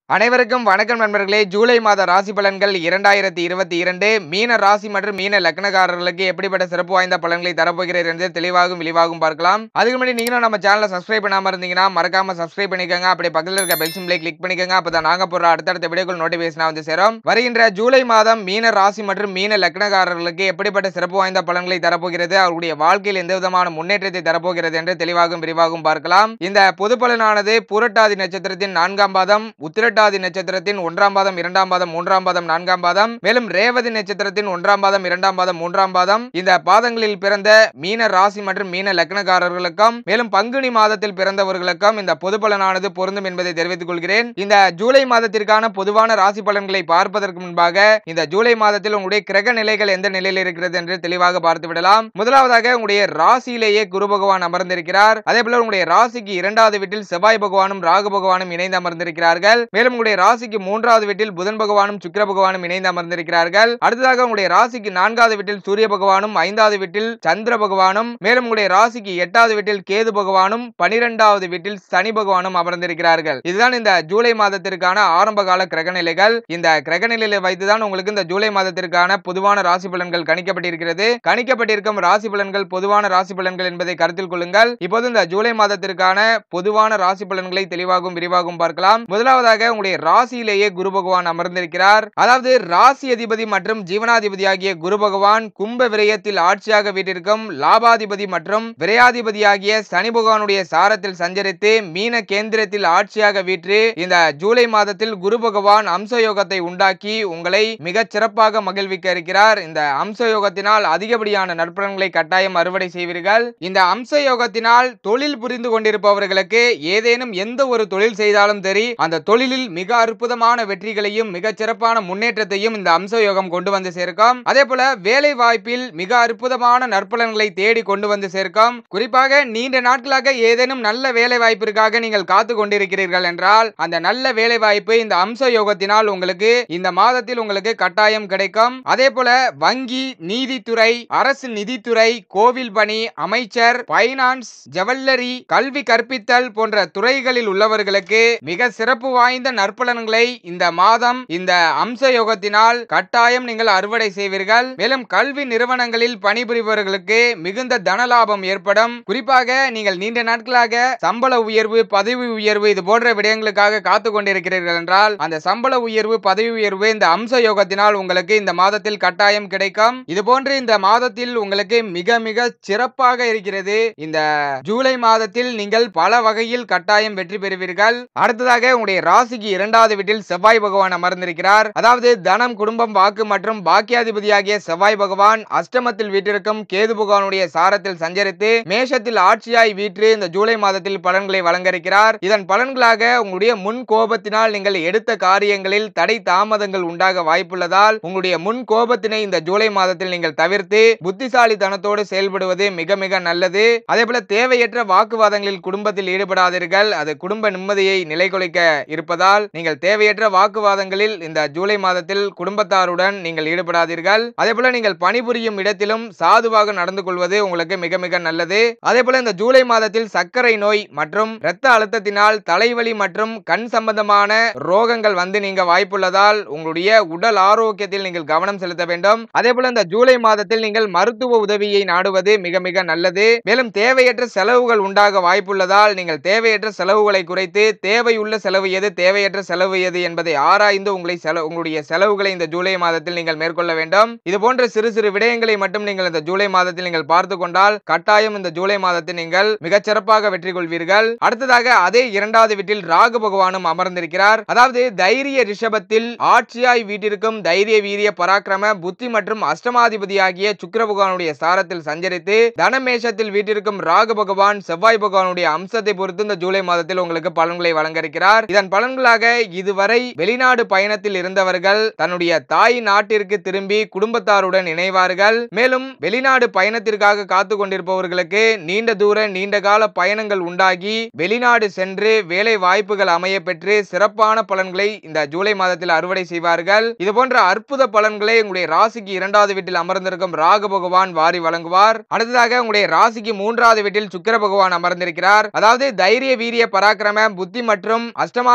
அனைவருக்கும் வணக்கம் நண்பர்களே ஜூலை மாத ராசி பலன்கள் இரண்டாயிரத்தி இருபத்தி இரண்டு மீன ராசி மற்றும் மீன லக்னக்காரர்களுக்கு எப்படிப்பட்ட சிறப்பு வாய்ந்த பலன்களை தரப்போகிறேன் என்று தெளிவாகவும் விரிவாகவும் பார்க்கலாம் அதுக்கு முன்னாடி நீங்களும் நம்ம சேனலை சப்ஸ்கிரைப் பண்ணாம இருந்தீங்கன்னா மறக்காம சப்ஸ்கிரைப் பண்ணிக்கோங்க அப்படி பக்கத்தில் இருக்க பெல் சிம்லை கிளிக் பண்ணிக்கோங்க அப்பதான் நாங்க போடுற அடுத்தடுத்த வீடியோக்கள் நோட்டிபிகேஷன் வந்து சேரும் வருகின்ற ஜூலை மாதம் மீன ராசி மற்றும் மீன லக்னக்காரர்களுக்கு எப்படிப்பட்ட சிறப்பு வாய்ந்த பலன்களை தரப்போகிறது அவர்களுடைய வாழ்க்கையில் எந்த விதமான முன்னேற்றத்தை தரப்போகிறது என்று தெளிவாகவும் விரிவாகவும் பார்க்கலாம் இந்த பொது பலனானது புரட்டாதி நட்சத்திரத்தின் நான்காம் பாதம் உத்திரட்டாதி நட்சத்திரத்தின் ஒன்றாம் பாதம் இரண்டாம் பாதம் மூன்றாம் பாதம் நான்காம் பாதம் மேலும் ரேவதி நட்சத்திரத்தின் ஒன்றாம் பாதம் இரண்டாம் பாதம் மூன்றாம் பாதம் இந்த பாதங்களில் பிறந்த மீன ராசி மற்றும் மீன லக்னக்காரர்களுக்கும் மேலும் பங்குனி மாதத்தில் பிறந்தவர்களுக்கும் இந்த பொது பலனானது பொருந்தும் என்பதை தெரிவித்துக் கொள்கிறேன் இந்த ஜூலை மாதத்திற்கான பொதுவான ராசி பலன்களை பார்ப்பதற்கு முன்பாக இந்த ஜூலை மாதத்தில் உங்களுடைய கிரக நிலைகள் எந்த நிலையில் இருக்கிறது என்று தெளிவாக பார்த்து விடலாம் முதலாவதாக உங்களுடைய ராசியிலேயே குரு பகவான் அமர்ந்திருக்கிறார் அதே போல உங்களுடைய ராசிக்கு இரண்டாவது வீட்டில் செவ்வாய் பகவானும் ராகு பகவானும் இணைந்து அமர்ந்திருக்கிறார்கள் மேலும் உங்களுடைய ராசிக்கு மூன்றாவது வீட்டில் புதன் பகவானும் சுக்கிர பகவானும் இணைந்து அமர்ந்திருக்கிறார்கள் அடுத்ததாக உங்களுடைய ராசிக்கு நான்காவது வீட்டில் சூரிய பகவானும் ஐந்தாவது வீட்டில் சந்திர பகவானும் மேலும் உங்களுடைய ராசிக்கு எட்டாவது வீட்டில் கேது பகவானும் பனிரெண்டாவது வீட்டில் சனி பகவானும் அமர்ந்திருக்கிறார்கள் இதுதான் இந்த ஜூலை மாதத்திற்கான ஆரம்ப கால கிரக நிலைகள் இந்த கிரக நிலையை வைத்துதான் உங்களுக்கு இந்த ஜூலை மாதத்திற்கான பொதுவான ராசி பலன்கள் கணிக்கப்பட்டிருக்கிறது கணிக்கப்பட்டிருக்கும் ராசி பலன்கள் பொதுவான ராசி பலன்கள் என்பதை கருத்தில் கொள்ளுங்கள் இப்போது இந்த ஜூலை மாதத்திற்கான பொதுவான ராசி பலன்களை தெளிவாகவும் விரிவாகவும் பார்க்கலாம் முதலாவதாக உங்களுடைய ராசியிலேயே குரு பகவான் அமர்ந்திருக்கிறார் அதாவது ராசி அதிபதி மற்றும் ஜீவனாதிபதி ஆகிய குரு பகவான் கும்ப விரயத்தில் ஆட்சியாக வீட்டிற்கும் லாபாதிபதி மற்றும் விரையாதிபதி ஆகிய சனி பகவானுடைய சாரத்தில் சஞ்சரித்து மீன கேந்திரத்தில் ஆட்சியாக வீற்று இந்த ஜூலை மாதத்தில் குரு பகவான் அம்ச யோகத்தை உண்டாக்கி உங்களை மிகச் சிறப்பாக மகிழ்விக்க இருக்கிறார் இந்த அம்ச யோகத்தினால் அதிகப்படியான நற்பலன்களை கட்டாயம் அறுவடை செய்வீர்கள் இந்த அம்ச யோகத்தினால் தொழில் புரிந்து கொண்டிருப்பவர்களுக்கு ஏதேனும் எந்த ஒரு தொழில் செய்தாலும் சரி அந்த தொழிலில் மிக அற்புதமான வெற்றிகளையும் மிகச் சிறப்பான முன்னேற்றத்தையும் இந்த அம்ச யோகம் கொண்டு வந்து சேர்க்கும் அதே போல வேலை வாய்ப்பில் மிக அற்புதமான நற்பலன்களை தேடி கொண்டு வந்து சேர்க்கும் குறிப்பாக நீண்ட நாட்களாக ஏதேனும் நல்ல வேலை வாய்ப்பிற்காக நீங்கள் காத்து கொண்டிருக்கிறீர்கள் என்றால் அந்த நல்ல வேலை வாய்ப்பு இந்த அம்ச யோகத்தினால் உங்களுக்கு இந்த மாதத்தில் உங்களுக்கு கட்டாயம் கிடைக்கும் அதே போல வங்கி நீதித்துறை அரசு நிதித்துறை கோவில் பணி அமைச்சர் பைனான்ஸ் ஜவல்லரி கல்வி கற்பித்தல் போன்ற துறைகளில் உள்ளவர்களுக்கு மிக சிறப்பு வாய்ந்த நற்பலன்களை இந்த மாதம் இந்த அம்ச யோகத்தினால் கட்டாயம் நீங்கள் அறுவடை செய்வீர்கள் மேலும் கல்வி நிறுவனங்களில் பணிபுரிபவர்களுக்கு மிகுந்த தனலாபம் ஏற்படும் குறிப்பாக நீங்கள் நீண்ட நாட்களாக சம்பள உயர்வு பதவி உயர்வு இது போன்ற விடயங்களுக்காக காத்து கொண்டிருக்கிறீர்கள் என்றால் அந்த சம்பள உயர்வு பதவி உயர்வு இந்த அம்ச யோகத்தினால் உங்களுக்கு இந்த மாதத்தில் கட்டாயம் கிடைக்கும் இது போன்று இந்த மாதத்தில் உங்களுக்கு மிக மிக சிறப்பாக இருக்கிறது இந்த ஜூலை மாதத்தில் நீங்கள் பல வகையில் கட்டாயம் வெற்றி பெறுவீர்கள் அடுத்ததாக உங்களுடைய ராசிக்கு இரண்டாவது வீட்டில் செவ்வாய் பகவான் அமர்ந்திருக்கிறார் அதாவது தனம் குடும்பம் வாக்கு மற்றும் பாக்கியாதிபதியாகிய செவ்வாய் பகவான் அஷ்டமத்தில் வீட்டிற்கும் கேது பகவானுடைய சாரத்தில் சஞ்சரித்து மேஷத்தில் ஆட்சியாய் வீற்று இந்த ஜூலை மாதத்தில் பலன்களை வழங்க இருக்கிறார் இதன் பலன்களாக உங்களுடைய முன் கோபத்தினால் நீங்கள் எடுத்த காரியங்களில் தடை தாமதங்கள் உண்டாக வாய்ப்புள்ளதால் உங்களுடைய முன் கோபத்தினை இந்த ஜூலை மாதத்தில் நீங்கள் தவிர்த்து புத்திசாலித்தனத்தோடு செயல்படுவது மிக மிக நல்லது அதே போல தேவையற்ற வாக்குவாதங்களில் குடும்பத்தில் ஈடுபடாதீர்கள் அது குடும்ப நிம்மதியை நிலைகுலைக்க இருப்பதால் நீங்கள் தேவையற்ற வாக்குவாதங்களில் இந்த ஜூலை மாதத்தில் குடும்பத்தாருடன் நீங்கள் ஈடுபடாதீர்கள் அதே போல நீங்கள் பணிபுரியும் இடத்திலும் சாதுவாக நடந்து கொள்வது உங்களுக்கு மிக மிக நல்லது அதே போல இந்த ஜூலை மாதத்தில் சர்க்கரை நோய் மற்றும் இரத்த அழுத்தத்தினால் தலைவலி மற்றும் கண் சம்பந்தமான ரோகங்கள் வந்து நீங்க வாய்ப்புள்ளதால் உங்களுடைய உடல் ஆரோக்கியத்தில் நீங்கள் கவனம் செலுத்த வேண்டும் அதே போல இந்த ஜூலை மாதத்தில் நீங்கள் மருத்துவ உதவியை நாடுவது மிக மிக நல்லது மேலும் தேவையற்ற செலவுகள் உண்டாக வாய்ப்புள்ளதால் நீங்கள் தேவையற்ற செலவுகளை குறைத்து தேவையுள்ள செலவு எது தேவையற்ற செலவு எது என்பதை ஆராய்ந்து உங்களை செலவு உங்களுடைய செலவுகளை இந்த ஜூலை மாதத்தில் நீங்கள் மேற்கொள்ள வேண்டும் இது போன்ற சிறு சிறு விடயங்களை மட்டும் நீங்கள் இந்த ஜூலை மாதத்தில் நீங்கள் பார்த்து கொண்டால் கட்டாயம் இந்த ஜூலை மாதத்தில் நீங்கள் மிகச் சிறப்பாக வெற்றி கொள்வீர்கள் அடுத்ததாக அதே இரண்டாவது வீட்டில் ராகு பகவானும் அமர்ந்திருக்கிறார் அதாவது தைரிய ரிஷபத்தில் ஆட்சியாய் வீட்டிற்கும் தைரிய வீரிய பராக்கிரம புத்தி மற்றும் அஷ்டமாதிபதியாகிய சுக்கிர பகவானுடைய சாரத்தில் சஞ்சரித்து தனமேஷத்தில் வீட்டிற்கும் ராகு பகவான் செவ்வாய் பகவானுடைய அம்சத்தை பொறுத்து இந்த ஜூலை மாதத்தில் உங்களுக்கு பலன்களை வழங்க இருக்கிறார் இதன் பலன்களாக இதுவரை வெளிநாடு பயணத்தில் இருந்தவர்கள் தன்னுடைய தாய் நாட்டிற்கு திரும்பி குடும்பத்தாருடன் இணைவார்கள் மேலும் வெளிநாடு பயணத்திற்காக காத்து கொண்டிருப்பவர்களுக்கு நீண்ட தூர நீண்ட கால பயணங்கள் உண்டாகி வெளிநாடு சென்று வேலை வாய்ப்புகள் அமைய பெற்று சிறப்பான பலன்களை இந்த ஜூலை மாதத்தில் அறுவடை செய்வார்கள் இது போன்ற அற்புத பலன்களை உங்களுடைய ராசிக்கு இரண்டாவது வீட்டில் அமர்ந்திருக்கும் ராகு பகவான் வாரி வழங்குவார் அடுத்ததாக உங்களுடைய ராசிக்கு மூன்றாவது வீட்டில் சுக்கிர பகவான் அமர்ந்திருக்கிறார் அதாவது தைரிய வீரிய பராக்கிரம புத்தி மற்றும் அஷ்டமாதிபதியாகிய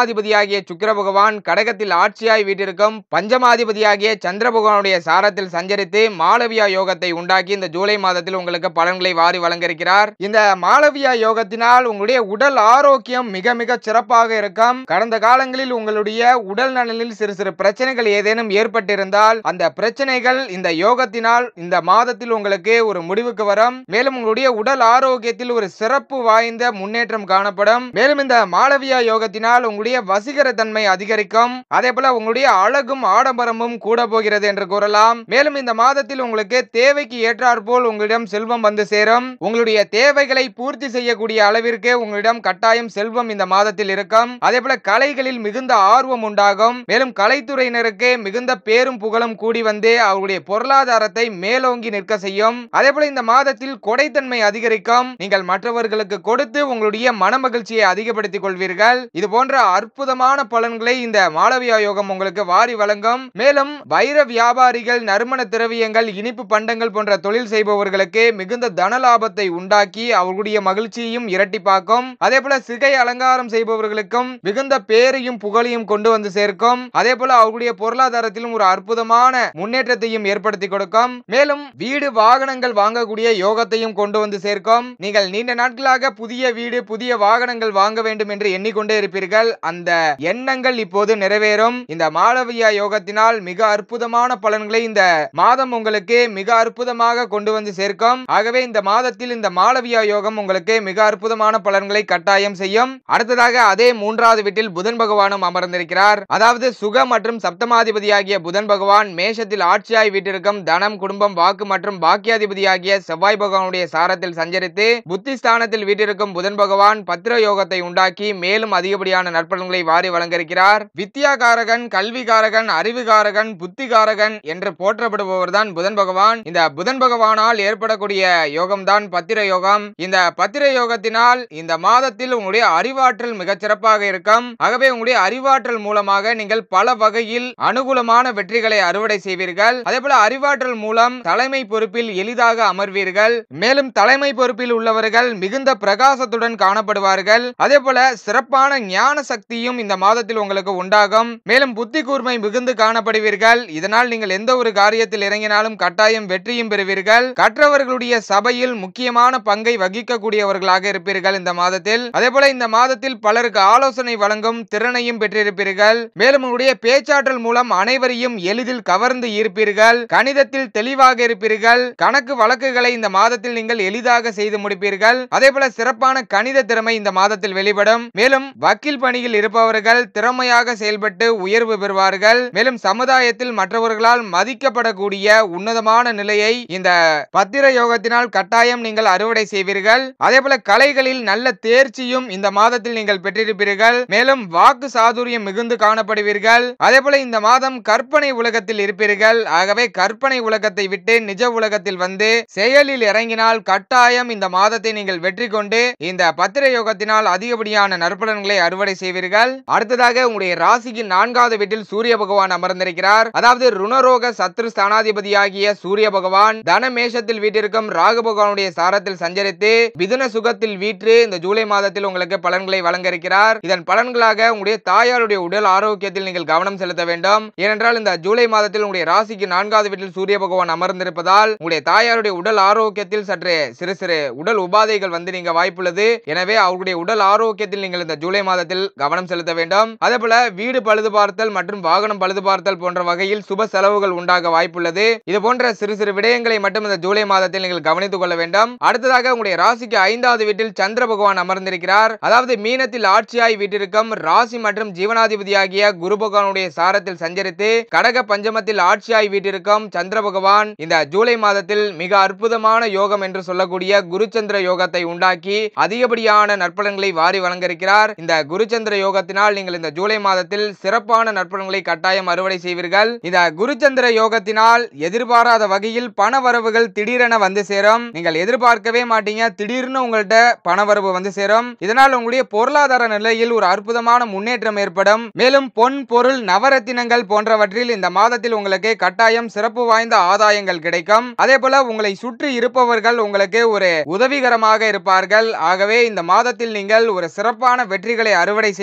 அதிபதியாகிய சுக்கிர பகவான் கடகத்தில் ஆட்சியாய் வீட்டிற்கும் பஞ்சமாதிபதியாகிய சந்திர பகவானுடைய சாரத்தில் சஞ்சரித்து மாளவியா யோகத்தை உண்டாக்கி இந்த ஜூலை மாதத்தில் உங்களுக்கு பலன்களை வாரி வழங்கியிருக்கிறார் இந்த மாளவியா யோகத்தினால் உங்களுடைய உடல் ஆரோக்கியம் மிக மிக சிறப்பாக இருக்கும் கடந்த காலங்களில் உங்களுடைய உடல் நலனில் சிறு சிறு பிரச்சனைகள் ஏதேனும் ஏற்பட்டிருந்தால் அந்த பிரச்சனைகள் இந்த யோகத்தினால் இந்த மாதத்தில் உங்களுக்கு ஒரு முடிவுக்கு வரும் மேலும் உங்களுடைய உடல் ஆரோக்கியத்தில் ஒரு சிறப்பு வாய்ந்த முன்னேற்றம் காணப்படும் மேலும் இந்த மாளவியா யோகத்தினால் உங்களுடைய வசீகர தன்மை அதிகரிக்கும் அதே போல உங்களுடைய அழகும் ஆடம்பரமும் கூட போகிறது என்று கூறலாம் மேலும் இந்த மாதத்தில் உங்களுக்கு தேவைக்கு ஏற்றாற்போல் உங்களிடம் செல்வம் வந்து சேரும் உங்களுடைய தேவைகளை பூர்த்தி செய்யக்கூடிய அளவிற்கு உங்களிடம் கட்டாயம் செல்வம் இந்த மாதத்தில் இருக்கும் அதே போல கலைகளில் மிகுந்த ஆர்வம் உண்டாகும் மேலும் கலைத்துறையினருக்கு மிகுந்த பேரும் புகழும் கூடி வந்து அவருடைய பொருளாதாரத்தை மேலோங்கி நிற்க செய்யும் அதே போல இந்த மாதத்தில் கொடைத்தன்மை அதிகரிக்கும் நீங்கள் மற்றவர்களுக்கு கொடுத்து உங்களுடைய மன மகிழ்ச்சியை அதிகப்படுத்திக் கொள்வீர்கள் இது போன்ற அற்புதமான பலன்களை இந்த மாளவியா யோகம் உங்களுக்கு வாரி வழங்கும் மேலும் வைர வியாபாரிகள் நறுமண திரவியங்கள் இனிப்பு பண்டங்கள் போன்ற தொழில் செய்பவர்களுக்கு மிகுந்த தன லாபத்தை உண்டாக்கி அவர்களுடைய மகிழ்ச்சியையும் இரட்டிப்பாக்கும் அதே போல சிகை அலங்காரம் செய்பவர்களுக்கும் மிகுந்த பேரையும் புகழையும் கொண்டு வந்து சேர்க்கும் அதே போல அவர்களுடைய பொருளாதாரத்திலும் ஒரு அற்புதமான முன்னேற்றத்தையும் ஏற்படுத்தி கொடுக்கும் மேலும் வீடு வாகனங்கள் வாங்கக்கூடிய யோகத்தையும் கொண்டு வந்து சேர்க்கும் நீங்கள் நீண்ட நாட்களாக புதிய வீடு புதிய வாகனங்கள் வாங்க வேண்டும் என்று எண்ணிக்கொண்டே இருப்பீர்கள் அந்த எண்ணங்கள் இப்போது நிறைவேறும் இந்த மாளவியா யோகத்தினால் மிக அற்புதமான பலன்களை இந்த மாதம் உங்களுக்கு மிக அற்புதமாக கொண்டு வந்து சேர்க்கும் ஆகவே இந்த மாதத்தில் இந்த மாளவியா யோகம் உங்களுக்கு மிக அற்புதமான பலன்களை கட்டாயம் செய்யும் அடுத்ததாக அதே மூன்றாவது வீட்டில் புதன் பகவானும் அமர்ந்திருக்கிறார் அதாவது சுக மற்றும் சப்தமாதிபதியாகிய புதன் பகவான் மேஷத்தில் ஆட்சியாய் வீட்டிற்கும் தனம் குடும்பம் வாக்கு மற்றும் பாக்கியாதிபதியாகிய செவ்வாய் பகவானுடைய சாரத்தில் சஞ்சரித்து புத்தி ஸ்தானத்தில் வீட்டிற்கும் புதன் பகவான் பத்திர யோகத்தை உண்டாக்கி மேலும் அதிகப்படியான நற்பலன்களை வாரி வழங்கியிருக்கிறார் வித்யாகாரகன் கல்விகாரகன் அறிவுகாரகன் புத்திகாரகன் என்று போற்றப்படுபவர்தான் புதன் பகவான் இந்த புதன் பகவானால் ஏற்படக்கூடிய யோகம்தான் பத்திர யோகம் இந்த பத்திர யோகத்தினால் இந்த மாதத்தில் உங்களுடைய அறிவாற்றல் மிகச் சிறப்பாக இருக்கும் ஆகவே உங்களுடைய அறிவாற்றல் மூலமாக நீங்கள் பல வகையில் அனுகூலமான வெற்றிகளை அறுவடை செய்வீர்கள் அதே போல அறிவாற்றல் மூலம் தலைமை பொறுப்பில் எளிதாக அமர்வீர்கள் மேலும் தலைமை பொறுப்பில் உள்ளவர்கள் மிகுந்த பிரகாசத்துடன் காணப்படுவார்கள் அதே போல சிறப்பான ஞான சக்தியும் இந்த மாதத்தில் உங்களுக்கு உண்டாகும் மேலும் புத்தி கூர்மை மிகுந்து காணப்படுவீர்கள் இதனால் நீங்கள் எந்த ஒரு காரியத்தில் இறங்கினாலும் கட்டாயம் வெற்றியும் பெறுவீர்கள் கற்றவர்களுடைய சபையில் முக்கியமான பங்கை வகிக்கக்கூடியவர்களாக இருப்பீர்கள் இந்த மாதத்தில் அதே போல இந்த மாதத்தில் பலருக்கு ஆலோசனை வழங்கும் திறனையும் பெற்றிருப்பீர்கள் மேலும் உங்களுடைய பேச்சாற்றல் மூலம் அனைவரையும் எளிதில் கவர்ந்து ஈர்ப்பீர்கள் கணிதத்தில் தெளிவாக இருப்பீர்கள் கணக்கு வழக்குகளை இந்த மாதத்தில் நீங்கள் எளிதாக செய்து முடிப்பீர்கள் அதே போல சிறப்பான கணித திறமை இந்த மாதத்தில் வெளிப்படும் மேலும் வக்கீல் பணியில் இருப்பவர்கள் திறமையாக செயல்பட்டு உயர்வு பெறுவார்கள் மேலும் சமுதாயத்தில் மற்றவர்களால் மதிக்கப்படக்கூடிய உன்னதமான நிலையை இந்த பத்திர யோகத்தினால் கட்டாயம் நீங்கள் அறுவடை செய்வீர்கள் அதே போல கலைகளில் நல்ல தேர்ச்சியும் இந்த மாதத்தில் நீங்கள் பெற்றிருப்பீர்கள் மேலும் வாக்கு சாதுரியம் மிகுந்து காணப்படுவீர்கள் அதே போல இந்த மாதம் கற்பனை உலகத்தில் இருப்பீர்கள் ஆகவே கற்பனை உலகத்தை விட்டு நிஜ உலகத்தில் வந்து செயலில் இறங்கினால் கட்டாயம் இந்த மாதத்தை நீங்கள் வெற்றி கொண்டு இந்த பத்திர யோகத்தினால் அதிகப்படியான நற்பலன்களை அறுவடை செய்வீர்கள் அடுத்ததாக உங்களுடைய ராசிக்கு நான்காவது வீட்டில் சூரிய பகவான் அமர்ந்திருக்கிறார் அதாவது ருணரோக சத்ரு ஸ்தானாதிபதியாகிய சூரிய பகவான் தன மேஷத்தில் வீட்டிற்கும் ராகு பகவானுடைய சாரத்தில் சஞ்சரித்து மிதுன சுகத்தில் வீற்று இந்த ஜூலை மாதத்தில் உங்களுக்கு பலன்களை வழங்க இருக்கிறார் இதன் பலன்களாக உங்களுடைய தாயாருடைய உடல் ஆரோக்கியத்தில் நீங்கள் கவனம் செலுத்த வேண்டும் ஏனென்றால் இந்த ஜூலை மாதத்தில் உங்களுடைய ராசிக்கு நான்காவது வீட்டில் சூரிய பகவான் அமர்ந்திருப்பதால் உங்களுடைய தாயாருடைய உடல் ஆரோக்கியத்தில் சற்று சிறு சிறு உடல் உபாதைகள் வந்து நீங்க வாய்ப்புள்ளது எனவே அவர்களுடைய உடல் ஆரோக்கியத்தில் நீங்கள் இந்த ஜூலை மாதத்தில் கவனம் செலுத்த வேண்டும் அதே போல வீடு பழுது பார்த்தல் மற்றும் வாகனம் பழுது பார்த்தல் போன்ற வகையில் சுப செலவுகள் உண்டாக வாய்ப்புள்ளது இது போன்ற சிறு சிறு விடயங்களை மட்டும் இந்த ஜூலை மாதத்தில் நீங்கள் கவனித்துக் கொள்ள வேண்டும் அடுத்ததாக உங்களுடைய ராசிக்கு ஐந்தாவது வீட்டில் சந்திர பகவான் அமர்ந்திருக்கிறார் அதாவது மீனத்தில் ஆட்சியாய் வீட்டிற்கும் ராசி மற்றும் ஜீவனாதிபதியாகிய குரு பகவானுடைய சாரத்தில் சஞ்சரித்து கடக பஞ்சமத்தில் ஆட்சியாய் வீட்டிற்கும் சந்திர பகவான் இந்த ஜூலை மாதத்தில் மிக அற்புதமான யோகம் என்று சொல்லக்கூடிய குருச்சந்திர யோகத்தை உண்டாக்கி அதிகப்படியான நற்பலன்களை வாரி வழங்கியிருக்கிறார் இந்த குருச்சந்திர யோகத்தினால் நீங்கள் இந்த ஜூலை மாதத்தில் சிறப்பான நற்பலன்களை கட்டாயம் அறுவடை செய்வீர்கள் இந்த குருச்சந்திர யோகத்தினால் எதிர்பாராத வகையில் பண வரவுகள் திடீரென வந்து சேரும் நீங்கள் எதிர்பார்க்கவே மாட்டீங்க திடீர்னு உங்கள்ட்ட பணவரவு வந்து சேரும் இதனால் உங்களுடைய பொருளாதார நிலையில் ஒரு அற்புதமான முன்னேற்றம் ஏற்படும் மேலும் பொன் பொருள் நவரத்தினங்கள் போன்றவற்றில் இந்த மாதத்தில் உங்களுக்கு கட்டாயம் சிறப்பு வாய்ந்த ஆதாயங்கள் கிடைக்கும் அதே போல உங்களை சுற்றி இருப்பவர்கள் உங்களுக்கு ஒரு உதவிகரமாக இருப்பார்கள் ஆகவே இந்த மாதத்தில் நீங்கள் ஒரு சிறப்பான வெற்றிகளை அறுவடை செய்வீர்கள்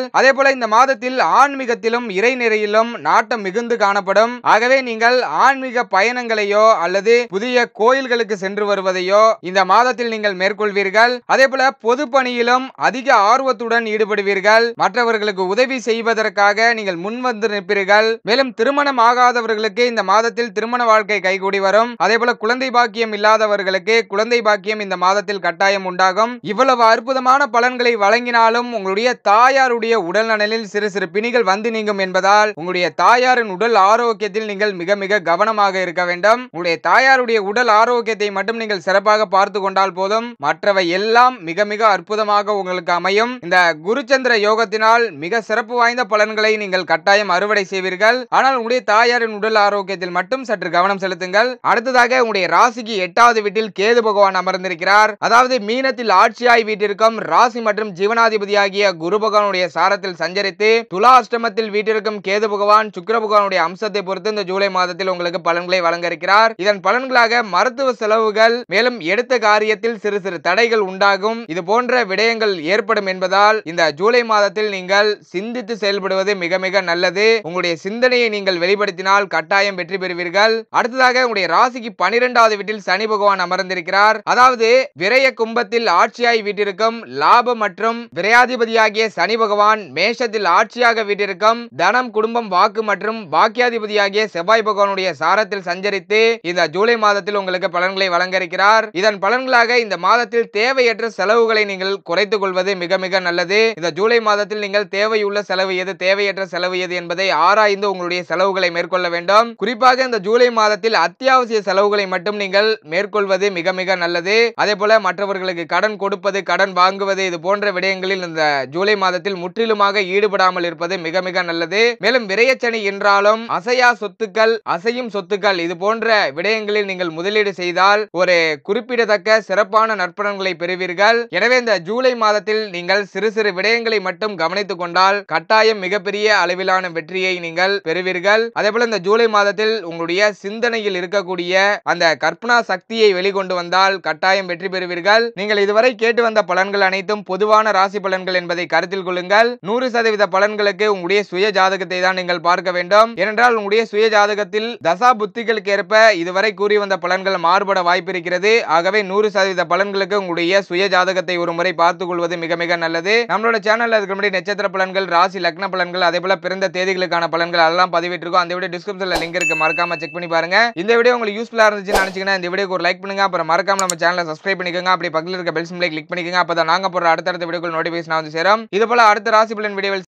அதே போல இந்த மாதத்தில் ஆன்மீகத்திலும் இறைநெறியிலும் நாட்டம் மிகுந்து காணப்படும் ஆகவே நீங்கள் ஆன்மீக பயணங்களையோ அல்லது புதிய கோயில்களுக்கு சென்று வருவதையோ இந்த மாதத்தில் நீங்கள் மேற்கொள்வீர்கள் அதே போல பொது பணியிலும் அதிக ஆர்வத்துடன் ஈடுபடுவீர்கள் மற்றவர்களுக்கு உதவி செய்வதற்காக நீங்கள் முன்வந்து நிற்பீர்கள் மேலும் திருமணம் ஆகாதவர்களுக்கு இந்த மாதத்தில் திருமண வாழ்க்கை கைகூடி வரும் அதே போல குழந்தை பாக்கியம் இல்லாதவர்களுக்கு குழந்தை பாக்கியம் இந்த மாதத்தில் கட்டாயம் உண்டாகும் இவ்வளவு அற்புதமான பலன்களை வழங்கினாலும் உங்களுடைய தாயாருடைய உடல் நலனில் சிறு சிறு பிணிகள் வந்து நீங்கும் என்பதால் உங்களுடைய தாயாரின் உடல் ஆரோக்கியத்தில் நீங்கள் மிக மிக கவனமாக இருக்க வேண்டும் உங்களுடைய தாயாருடைய உடல் ஆரோக்கியத்தை மட்டும் நீங்கள் சிறப்பாக பார்த்து கொண்டால் போதும் மற்றவை எல்லாம் மிக மிக அற்புதமாக உங்களுக்கு அமையும் இந்த குருச்சந்திர யோகத்தினால் மிக சிறப்பு வாய்ந்த பலன்களை நீங்கள் கட்டாயம் அறுவடை செய்வீர்கள் ஆனால் உங்களுடைய தாயாரின் உடல் ஆரோக்கியத்தில் மட்டும் சற்று கவனம் செலுத்துங்கள் அடுத்ததாக உங்களுடைய ராசிக்கு எட்டாவது வீட்டில் கேது பகவான் அமர்ந்திருக்கிறார் அதாவது மீனத்தில் ஆட்சியாய் வீட்டிற்கும் ராசி மற்றும் ஜீவனாதிபதியாகிய குரு பகவானுடைய சாரத்தில் சஞ்சரித்து துலா அஷ்டமத்தில் வீட்டிற்கும் கேது பகவான் சுக்கிர பகவானுடைய அம்சத்தை பொறுத்து இந்த ஜூலை மாதத்தில் உங்களுக்கு பலன்களை வழங்க இருக்கிறார் இதன் பலன்களாக மருத்துவ செலவுகள் மேலும் எடுத்த காரியத்தில் சிறு சிறு தடைகள் உண்டாகும் இது போன்ற விடயங்கள் ஏற்படும் என்பதால் இந்த ஜூலை மாதத்தில் நீங்கள் சிந்தித்து செயல்படுவது மிக மிக நல்லது உங்களுடைய சிந்தனையை நீங்கள் வெளிப்படுத்தினால் கட்டாயம் வெற்றி பெறுவீர்கள் அடுத்ததாக உங்களுடைய ராசிக்கு பனிரெண்டாவது வீட்டில் சனி பகவான் அமர்ந்திருக்கிறார் அதாவது விரய கும்பத்தில் ஆட்சியாய் வீட்டிற்கும் லாபம் மற்றும் விரையாதிபதியாகிய சனி பகவான் மேஷத்தில் ஆட்சியாக வீட்டிற்கும் தனம் குடும்பம் வாக்கு மற்றும் பாக்கியாதிபதியாகிய செவ்வாய் பகவானுடைய சாரத்தில் சஞ்சரித்து இந்த ஜூலை மாதத்தில் உங்களுக்கு பலன்களை வழங்க இருக்கிறார் இதன் பலன்களாக இந்த மாதத்தில் தேவையற்ற செலவுகளை நீங்கள் குறைத்துக் கொள்வது மிக மிக நல்லது இந்த ஜூலை மாதத்தில் நீங்கள் தேவையுள்ள செலவு எது தேவையற்ற செலவு எது என்பதை ஆராய்ந்து உங்களுடைய செலவுகளை மேற்கொள்ள வேண்டும் குறிப்பாக இந்த ஜூலை மாதத்தில் அத்தியாவசிய செலவுகளை மட்டும் நீங்கள் மேற்கொள்வது மிக மிக நல்லது அதே போல மற்றவர்களுக்கு கடன் கொடுப்பது கடன் வாங்குவது இது போன்ற விடயங்களில் இந்த ஜூலை மாதத்தில் முற்றிலுமாக ஈடுபடாமல் இருப்பது மிக மிக நல்லது மேலும் விரயச்சனி என்றாலும் அசையா சொத்துக்கள் அசையும் சொத்துக்கள் இது போன்ற விடயங்களில் நீங்கள் முதலீடு செய்தால் ஒரு குறிப்பிடத்தக்க சிறப்பான நற்பலன்களை பெறுவீர்கள் எனவே இந்த ஜூலை மாதத்தில் நீங்கள் சிறு சிறு விடயங்களை மட்டும் கவனித்துக் கொண்டால் கட்டாயம் மிகப்பெரிய அளவிலான வெற்றியை நீங்கள் பெறுவீர்கள் அதே போல இந்த ஜூலை மாதத்தில் உங்களுடைய சிந்தனையில் இருக்கக்கூடிய அந்த கற்பனா சக்தியை வெளிக்கொண்டு வந்தால் கட்டாயம் வெற்றி பெறுவீர்கள் நீங்கள் இதுவரை கேட்டு வந்த பலன்கள் அனைத்தும் பொதுவான ராசி பலன்கள் என்பதை கருத்தில் கொள்ளுங்கள் நூறு சதவீத பலன்களுக்கு உங்களுடைய சுய ஜாதகத்தை தான் நீங்கள் பார்க்க வேண்டும் ஏனென்றால் உங்களுடைய சுய ஜாதகத்தில் தசா புத்திகளுக்கு ஏற்ப இதுவரை கூறி வந்த பலன்கள் மாறுபட வாய்ப்பு இருக்கிறது ஆகவே நூறு சதவீத பலன்களுக்கு உங்களுடைய சுய ஜாதகத்தை ஒரு முறை பார்த்துக் கொள்வது மிக மிக நல்லது நம்மளோட சேனல்ல அதுக்கு முன்னாடி நட்சத்திர பலன்கள் ராசி லக்ன பலன்கள் அதே போல பிறந்த தேதிகளுக்கான பலன்கள் அதெல்லாம் பதிவிட்டிருக்கோம் அந்த வீடியோ டிஸ்கிரிப்ஷன்ல லிங்க் இருக்கு மறக்காம செக் பண்ணி பாருங்க இந்த வீடியோ உங்களுக்கு யூஸ்ஃபுல்லா இருந்துச்சுன்னு நினைச்சீங்கன்னா இந்த வீடியோக்கு ஒரு லைக் பண்ணுங்க அப்புறம் மறக்காம நம்ம சேனலை சப்ஸ்கிரைப் பண்ணிக்கோங்க அப்படி பக்கத்தில் இருக்க பெல் சிம்லை கிளிக் பண்ணிக்கோங்க அப்பதான் நாங்க போற அடுத்தடுத்த வீடியோக்கள் நோட்டிபிகேஷன் வந்து சேரும் இது போல அடுத்த ராசி பலன் வீடியோவில்